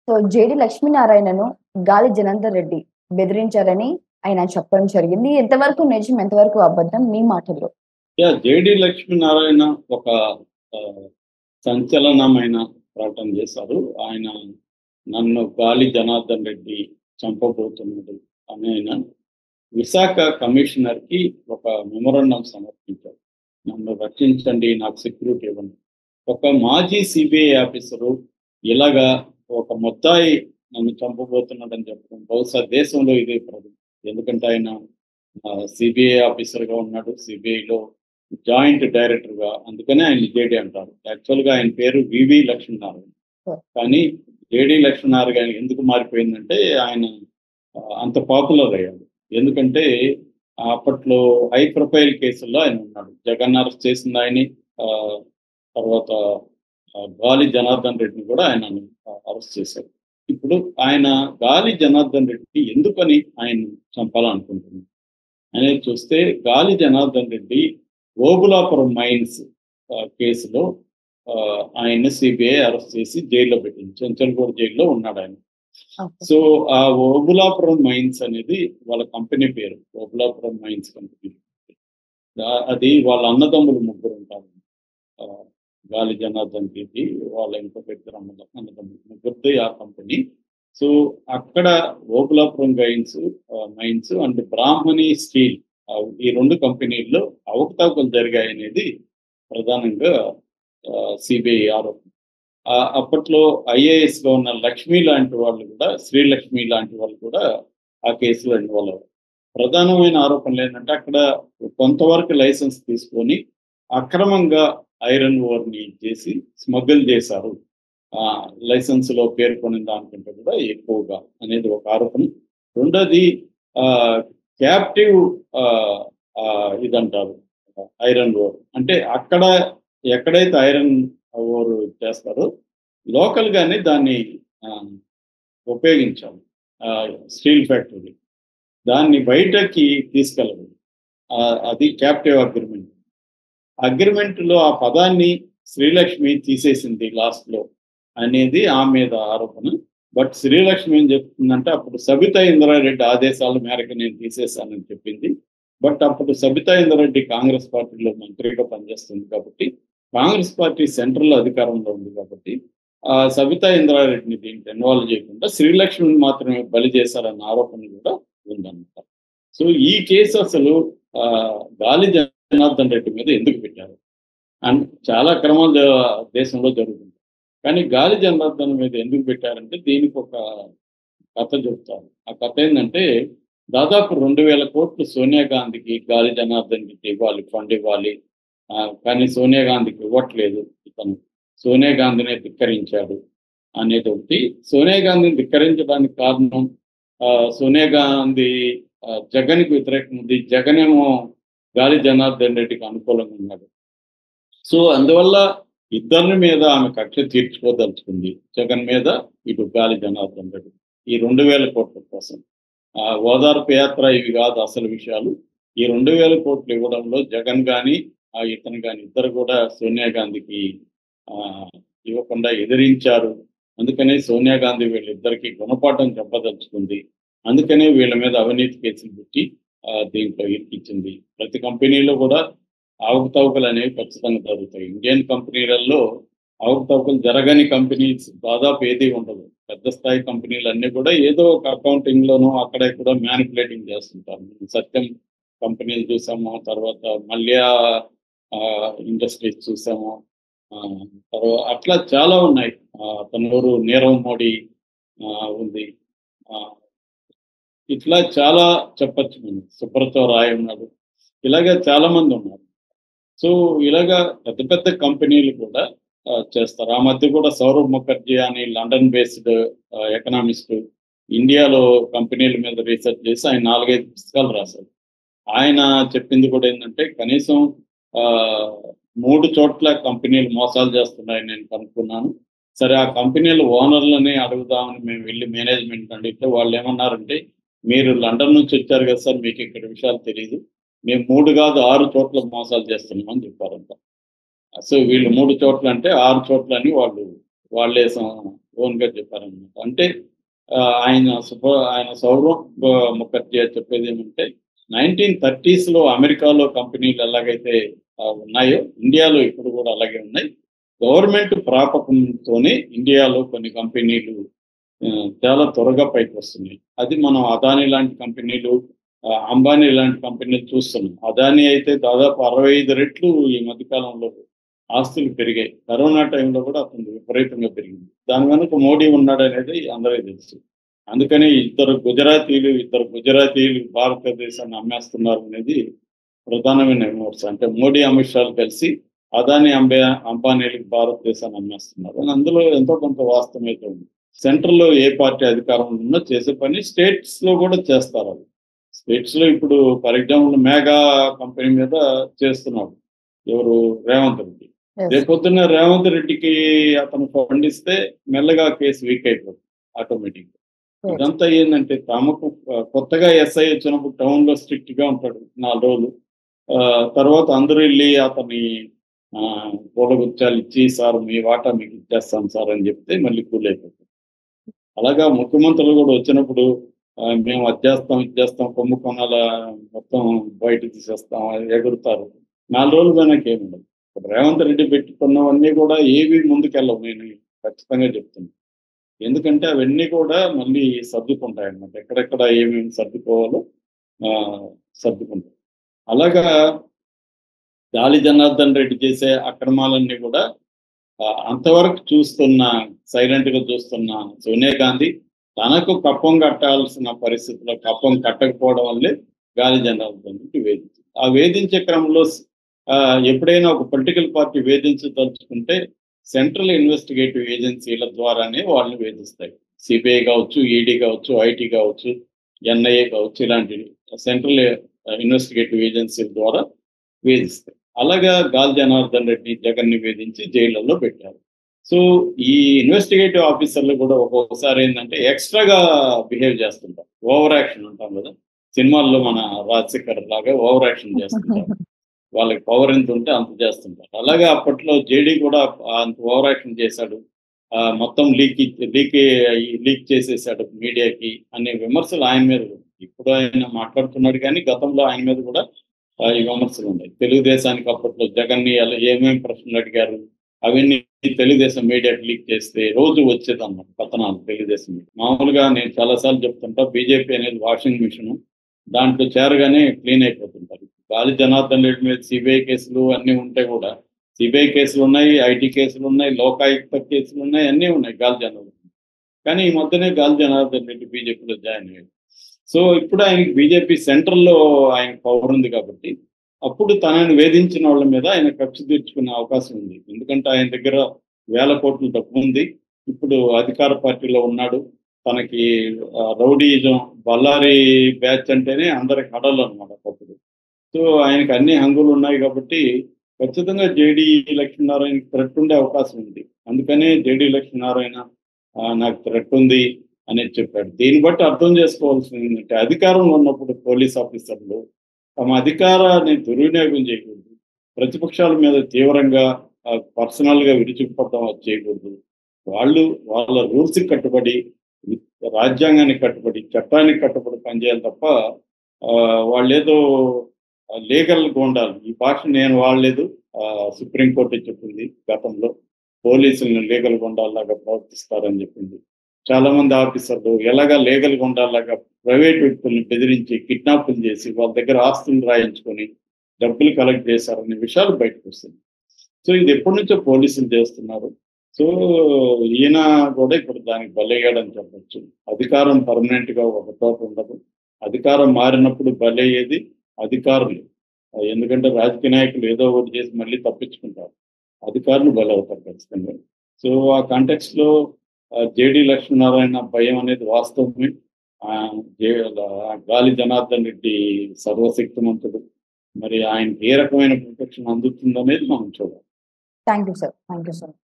So JD లక్ష్మీనారాయణను గాలి జనార్దన్ రెడ్డి బెదిరించారని ఆయన చెప్పడం జరిగింది ఎంతవరకు నిజం ఎంతవరకు అబద్ధం మీ మాటల్లో యా జేడి లక్ష్మీనారాయణ ఒక ఆ, సంచలనమైన ప్రకటన చేశారు ఆయన నన్ను గాలి జనార్దన్ రెడ్డి చంపబోతున్నాడు అని ఆయన విశాఖ కమిషనర్ కి ఒక మెమొరండం సమర్పించారు నన్ను రక్షించండి నాకు సెక్యూరిటీ ఇవ్వండి ఒక మాజీ సిబిఐ ఆఫీసరు ఇలాగా ఒక మొత్తాయి నన్ను చంపబోతున్నాడని చెప్పడం బహుశా దేశంలో ఇదే ప్రథమం ఎందుకంటే ఆయన సిబిఐ ఆఫీసర్ గా ఉన్నాడు సిబిఐలో జాయింట్ డైరెక్టర్ గా అందుకనే ఆయన జేడి అంటారు యాక్చువల్ గా ఆయన పేరు వివి లక్ష్మీనారాయణ కానీ జేడి లక్ష్మీనారాయణ ఎందుకు మారిపోయిందంటే ఆయన ఆ, అంత పాపులర్ అయ్యాడు ఎందుకంటే అప్పట్లో హై ప్రొఫైల్ కేసుల్లో ఆయన ఉన్నాడు జగన్ అరెస్ట్ చేసింది ఆయన తర్వాత ఆ, గాలి జనార్దన్ రెడ్డిని కూడా ఆయన అరెస్ట్ చేశారు ఇప్పుడు ఆయన గాలి జనార్దన్ రెడ్డి ఎందుకని ఆయన చంపాలనుకుంటున్నారు అనేది చూస్తే గాలి జనార్దన్ రెడ్డి ఓబులాపురం మైన్స్ ఆ, కేసులో ఆ, ఆయన్ని సిబిఐ అరెస్ట్ చేసి జైల్లో పెట్టింది చెంచల్గూడ జైల్లో ఉన్నాడు ఆయన సో ఆ ఓబులాపురం మైన్స్ అనేది వాళ్ళ కంపెనీ పేరు ఓబులాపురం మైన్స్ కంపెనీ దా- అది వాళ్ళ అన్నదమ్ములు ముగ్గురు ఉంటారు ఆ, గాలి జనార్దన్ రెడ్డి వాళ్ళ ఇంకొక ఇద్దరు అన్న అన్నదమ్ములు ముగ్గురిది ఆ కంపెనీ సో అక్కడ Obulapuram mines mines and Brahmani steel ఆ, ఈ రెండు కంపెనీల్లో అవకతవకలు జరిగాయనేది ప్రధానంగా సిబిఐ ఆరోపణ ఆ, అప్పట్లో ఐఏఎస్ గా ఉన్న లక్ష్మి లాంటి వాళ్ళు కూడా శ్రీలక్ష్మి లాంటి వాళ్ళు కూడా ఆ కేసులో ఇన్వాల్వ్ అయ్యారు ప్రధానమైన ఆరోపణలు ఏంటంటే అక్కడ కొంతవరకు లైసెన్స్ తీసుకొని అక్రమంగా ఐరన్ ఓర్ ని చేసి స్మగుల్ చేశారు ఆ లైసెన్స్ లో పేర్కొన్న దానికంటే కూడా ఎక్కువగా అనేది ఒక ఆరోపణ రెండోది ఆ క్యాప్టివ్ ఇదంటారు ఐరన్ ఓర్ అంటే అక్కడ ఎక్కడైతే ఐరన్ ఓర్ చేస్తారో లోకల్ గానే దాన్ని ఆ, ఉపయోగించాలి స్టీల్ ఫ్యాక్టరీ దాన్ని బయటకి తీసుకెళ్ళదు ఆ, అది క్యాప్టివ్ అగ్రిమెంట్ అగ్రిమెంట్ లో ఆ పదాన్ని శ్రీలక్ష్మి తీసేసింది లాస్ట్ లో అనేది ఆమె మీద ఆరోపణ బట్ శ్రీలక్ష్మి ఏం చెప్తుందంటే అప్పుడు సబితా ఇంద్రారెడ్డి ఆదేశాల మేరకు నేను తీసేశానని చెప్పింది బట్ అప్పుడు సబితా ఇంద్రారెడ్డి కాంగ్రెస్ పార్టీలో మంత్రిగా పనిచేస్తుంది కాబట్టి కాంగ్రెస్ పార్టీ సెంట్రల్ అధికారంలో ఉంది కాబట్టి ఆ సబితా ఇంద్రారెడ్డిని దీంట్లో ఇన్వాల్వ్ చేయకుండా శ్రీలక్ష్మిని మాత్రమే బలి చేశారన్న ఆరోపణ కూడా ఉందన్నమాట సో ఈ కేసు అసలు ఆ, గాలి జనార్దన్ రెడ్డి మీద ఎందుకు పెట్టారు అండ్ చాలా క్రమాలు జ- దేశంలో జరుగుతుంది కానీ గాలి జనార్దన్ మీద ఎందుకు పెట్టారంటే దీనికి ఒక కథ చెప్తారు ఆ కథ ఏంటంటే దాదాపు రెండు వేల కోట్లు సోనియా గాంధీకి గాలి జనార్దన్ రెడ్డి ఇవ్వాలి ఫండ్ ఇవ్వాలి ఆ, కానీ సోనియా గాంధీకి ఇవ్వట్లేదు ఇతను సోనియా గాంధీని ధిక్కరించాడు అనేది ఒకటి సోనియా గాంధీని ధిక్కరించడానికి కారణం ఆ, సోనియా గాంధీ ఆ, జగన్కి వ్యతిరేకంగా ఉంది జగన్ ఏమో గాలి జనార్దన్ రెడ్డికి అనుకూలంగా ఉన్నాడు సో అందువల్ల ఇద్దరి మీద ఆమె కక్ష తీర్చుకోదలుచుకుంది జగన్ మీద ఇటు గాలి జనార్దన్ రెడ్డి ఈ రెండు వేల కోట్ల కోసం ఆ ఓదార్పు యాత్ర ఇవి కాదు అసలు విషయాలు ఈ రెండు వేల కోట్లు ఇవ్వడంలో జగన్ కానీ ఆ ఇతను కానీ ఇద్దరు కూడా సోనియా గాంధీకి ఆ ఇవ్వకుండా ఎదిరించారు అందుకనే సోనియా గాంధీ వీళ్ళిద్దరికి గుణపాఠం చెప్పదలుచుకుంది అందుకనే వీళ్ళ మీద అవినీతి కేసులు పెట్టి ఆ, దీంట్లో ఇరికిచ్చింది ప్రతి కంపెనీలో కూడా అవకతవకలు అనేవి ఖచ్చితంగా జరుగుతాయి ఇండియన్ కంపెనీలలో అవకతవకలు జరగని కంపెనీస్ దాదాపు ఏది ఉండదు పెద్ద స్థాయి కంపెనీలు అన్ని కూడా ఏదో ఒక అకౌంటింగ్ లోనో అక్కడే కూడా మ్యానిపులేటింగ్ చేస్తుంటారు మనం సత్యం కంపెనీలు చూసాము తర్వాత మల్యా ఇండస్ట్రీస్ చూసాము ఆ, తర్వాత అట్లా చాలా ఉన్నాయి ఆ, తనూరు నీరవ్ మోడీ ఆ, ఉంది ఆ, ఇట్లా చాలా చెప్పచ్చు మనం సుబ్రతో రాయ్ ఉన్నాడు ఇలాగ చాలా మంది ఉన్నారు సో ఇలాగా పెద్ద పెద్ద కంపెనీలు కూడా ఆ, చేస్తారు ఆ మధ్య కూడా సౌరవ్ ముఖర్జీ అని లండన్ బేస్డ్ ఎకనామిస్ట్ ఇండియాలో కంపెనీల మీద రీసెర్చ్ చేసి ఆయన నాలుగైదు పుస్తకాలు రాశారు ఆయన చెప్పింది కూడా ఏంటంటే కనీసం ఆ, మూడు చోట్ల కంపెనీలు మోసాలు చేస్తున్నాయని నేను కనుక్కున్నాను సరే ఆ కంపెనీల ఓనర్లని అడుగుదామని మేము వెళ్ళి మేనేజ్మెంట్ అడిగితే వాళ్ళు ఏమన్నారంటే మీరు లండన్ నుంచి వచ్చారు కదా సార్ మీకు ఇక్కడ విషయాలు తెలియదు మేము మూడు కాదు ఆరు చోట్ల మోసాలు చేస్తున్నామని చెప్పారంట సో వీళ్ళు మూడు చోట్ల అంటే ఆరు చోట్ల అని వాళ్ళు వాళ్ళే సం- ఓన్ గా చెప్పారనమాట అంటే ఆ, ఆయన సుప ఆయన సౌరవ్ ఆ, ముఖర్జీ చెప్పేది ఏమంటే నైన్టీన్ థర్టీస్ లో అమెరికాలో కంపెనీలు ఎలాగైతే ఆ, ఉన్నాయో ఇండియాలో ఇప్పుడు కూడా అలాగే ఉన్నాయి గవర్నమెంట్ ప్రాపకంతోనే ఇండియాలో కొన్ని కంపెనీలు ఆ, చాలా త్వరగా పైకి వస్తున్నాయి అది మనం అదానీ లాంటి కంపెనీలు ఆ, అంబానీ లాంటి కంపెనీలు చూస్తున్నాం అదానీ అయితే దాదాపు అరవై ఐదు రెట్లు ఈ మధ్యకాలంలో ఆస్తులు పెరిగాయి కరోనా టైంలో కూడా అతను విపరీతంగా పెరిగింది దాని వెనుక మోడీ ఉన్నాడు అనేది అందరికీ తెలుసు అందుకని ఇద్దరు గుజరాతీలు ఇద్దరు గుజరాతీలు భారతదేశాన్ని అమ్మేస్తున్నారు అనేది ప్రధానమైన విమర్శ అంటే మోడీ అమిత్ షాలు కలిసి అదాని అంబే అంబానీలకు భారతదేశాన్ని అమ్మేస్తున్నారు అని అందులో ఎంతో కొంత వాస్తవం అయితే ఉంది సెంట్రల్ లో ఏ పార్టీ అధికారంలో ఉన్నా చేసే పని స్టేట్స్ లో కూడా చేస్తారు అది స్టేట్స్ లో ఇప్పుడు ఫర్ ఎగ్జాంపుల్ మేఘా కంపెనీ మీద చేస్తున్నాడు ఎవరు రేవంత్ రెడ్డి Yes. రేపొద్దున్న రేవంత్ రెడ్డికి అతను ఫండ్ ఇస్తే మెల్లగా కేసు వీక్ అయిపోతుంది ఆటోమేటిక్ Yes. ఇదంతా ఏంటంటే తమకు ఆ, కొత్తగా ఎస్ఐ వచ్చినప్పుడు టౌన్ లో స్ట్రిక్ట్ గా ఉంటాడు నాలుగు రోజులు ఆ, తర్వాత అందరూ వెళ్ళి అతని పూలగుచ్చాలు ఇచ్చి సార్ మీ వాటా మీకు ఇచ్చేస్తాం సార్ అని చెప్తే మళ్ళీ కూల్ అయిపోతుంది అలాగా ముఖ్యమంత్రులు కూడా వచ్చినప్పుడు ఆ, మేము అది చేస్తాం ఇది చేస్తాం కుంభకోణాల మొత్తం బయట తీసేస్తాం అది ఎగురుతారు నాలుగు రోజులు పోయినాక ఏముండదు ఇప్పుడు రేవంత్ రెడ్డి పెట్టుకున్నవన్నీ కూడా ఏవి ముందుకెళ్ళవు నేను ఖచ్చితంగా చెప్తున్నాను ఎందుకంటే అవన్నీ కూడా మళ్ళీ సర్దుకుంటాయి అన్నమాట ఎక్కడెక్కడ ఏమేమి సర్దుకోవాలో ఆ, సర్దుకుంటాయి అలాగా గాలి జనార్దన్ రెడ్డి చేసే అక్రమాలన్నీ కూడా ఆ, అంతవరకు చూస్తున్న సైలెంట్ గా చూస్తున్న సోనియా గాంధీ తనకు కప్పం కట్టాల్సిన పరిస్థితిలో కప్పం కట్టకపోవడం వల్లే గాలి జనార్దన్ రెడ్డి వేధించింది ఆ వేధించే క్రమంలో ఆ, ఎప్పుడైనా ఒక పొలిటికల్ పార్టీ వేధించదలుచుకుంటే సెంట్రల్ ఇన్వెస్టిగేటివ్ ఏజెన్సీల ద్వారానే వాళ్ళని వేధిస్తాయి సిబిఐ కావచ్చు ఈడీ కావచ్చు ఐటీ కావచ్చు ఎన్ఐఏ కావచ్చు ఇలాంటి సెంట్రల్ ఇన్వెస్టిగేటివ్ ఏజెన్సీల ద్వారా వేధిస్తాయి అలాగా గాల్ జనార్దన్ రెడ్డి జగన్ ని వేధించి జైళ్ళల్లో పెట్టారు సో ఈ ఇన్వెస్టిగేటివ్ ఆఫీసర్లు కూడా ఒక్కొక్కసారి ఏంటంటే ఎక్స్ట్రాగా బిహేవ్ చేస్తుంటారు ఓవర్ యాక్షన్ ఉంటాం కదా సినిమాల్లో మన రాజశేఖర్ లాగా ఓవర్ యాక్షన్ చేస్తుంటారు వాళ్ళకి పవర్ ఎంత ఉంటే అంత చేస్తుంటారు అలాగే అప్పట్లో జేడీ కూడా అంత ఓవర్ యాక్షన్ చేశాడు ఆ, మొత్తం లీక్ లీక్ లీక్ చేసేసాడు మీడియాకి అనే విమర్శలు ఆయన మీద ఉన్నాయి. ఇప్పుడు ఆయన మాట్లాడుతున్నాడు కానీ గతంలో ఆయన మీద కూడా ఆ, ఈ విమర్శలు ఉన్నాయి తెలుగుదేశానికి అప్పట్లో జగన్ ని ఎలా ఏమేమి ప్రశ్నలు అడిగారు అవన్నీ తెలుగుదేశం మీడియాకి లీక్ చేస్తే రోజు వచ్చేదన్నమాట కథనాలు తెలుగుదేశం media. మామూలుగా నేను చాలాసార్లు చెప్తుంటా బీజేపీ అనేది వాషింగ్ మిషన్ దాంట్లో చేరగానే క్లీన్ అయిపోతుంటారు గాలి జనార్దన్ రెడ్డి మీద సిబిఐ కేసులు అన్ని ఉంటే కూడా సిబిఐ కేసులు ఉన్నాయి ఐటీ కేసులు ఉన్నాయి లోకాయుక్త కేసులు ఉన్నాయి అన్నీ ఉన్నాయి గాలి జనార్దన్ కానీ ఈ మధ్యనే గాలి జనార్దన్ రెడ్డి బీజేపీలో జాయిన్ అయ్యాడు సో ఇప్పుడు ఆయనకి బీజేపీ సెంట్రల్లో ఆయన పవర్ ఉంది కాబట్టి అప్పుడు తనని వేధించిన వాళ్ళ మీద ఆయన ఖర్చు తీర్చుకునే అవకాశం ఉంది ఎందుకంటే ఆయన దగ్గర వేల కోట్ల డబ్బు ఉంది ఇప్పుడు అధికార పార్టీలో ఉన్నాడు తనకి ఆ, రౌడీజం బళ్ళారి బ్యాచ్ అంటేనే అందరికి హడలు అనమాట అప్పుడు సో ఆయనకి అన్ని హంగులు ఉన్నాయి కాబట్టి ఖచ్చితంగా జేడి లక్ష్మీనారాయణ థ్రెట్ ఉండే అవకాశం ఉంది అందుకనే జేడి లక్ష్మీనారాయణ ఆ, నాకు థ్రెట్ ఉంది అనేది చెప్పాడు దీన్ని బట్టి అర్థం చేసుకోవాల్సింది ఏంటంటే అధికారంలో ఉన్నప్పుడు పోలీస్ ఆఫీసర్లు తమ అధికారాన్ని దుర్వినియోగం చేయకూడదు ప్రతిపక్షాల మీద తీవ్రంగా పర్సనల్ గా విరుచుకుపడడం అది చేయకూడదు వాళ్ళు వాళ్ళ రూల్స్ కట్టుబడి రాజ్యాంగానికి కట్టుబడి చట్టానికి కట్టుబడి పనిచేయాలి తప్ప ఆ, వాళ్ళు ఏదో లీగల్ ఉండాలి ఈ భాష నేను వాడలేదు సుప్రీంకోర్టు చెప్పింది గతంలో పోలీసులను లీగల్ గుండాలాగా ప్రవర్తిస్తారని చెప్పింది చాలా మంది ఆఫీసర్లు ఎలాగా లీగల్ గుండాలాగా ప్రైవేట్ వ్యక్తుల్ని బెదిరించి కిడ్నాప్లు చేసి వాళ్ళ దగ్గర ఆస్తులు రాయించుకొని డబ్బులు కలెక్ట్ చేశారనే విషయాలు బయటకు వస్తుంది సో ఇది ఎప్పటి నుంచో పోలీసులు చేస్తున్నారు సో ఈయన కూడా ఇప్పుడు దానికి బలయ్యాడని చెప్పొచ్చు అధికారం పర్మనెంట్ గా ఒక చోట ఉండదు అధికారం మారినప్పుడు బలయ్యేది అధికారులు ఎందుకంటే రాజకీయ నాయకులు ఏదో ఒకటి చేసి మళ్ళీ తప్పించుకుంటారు అధికారులు బలవుతారు ఖచ్చితంగా సో ఆ కాంటెక్స్ట్ లో జేడి లక్ష్మీనారాయణ భయం అనేది వాస్తవమే ఆ, జే- ఆ గాలి జనార్దన్ రెడ్డి సర్వశక్తిమంతుడు మరి ఆయనకి ఏ రకమైన ప్రొటెక్షన్ అందుతుందనేది మనం చూడాలి thank you sir thank you sir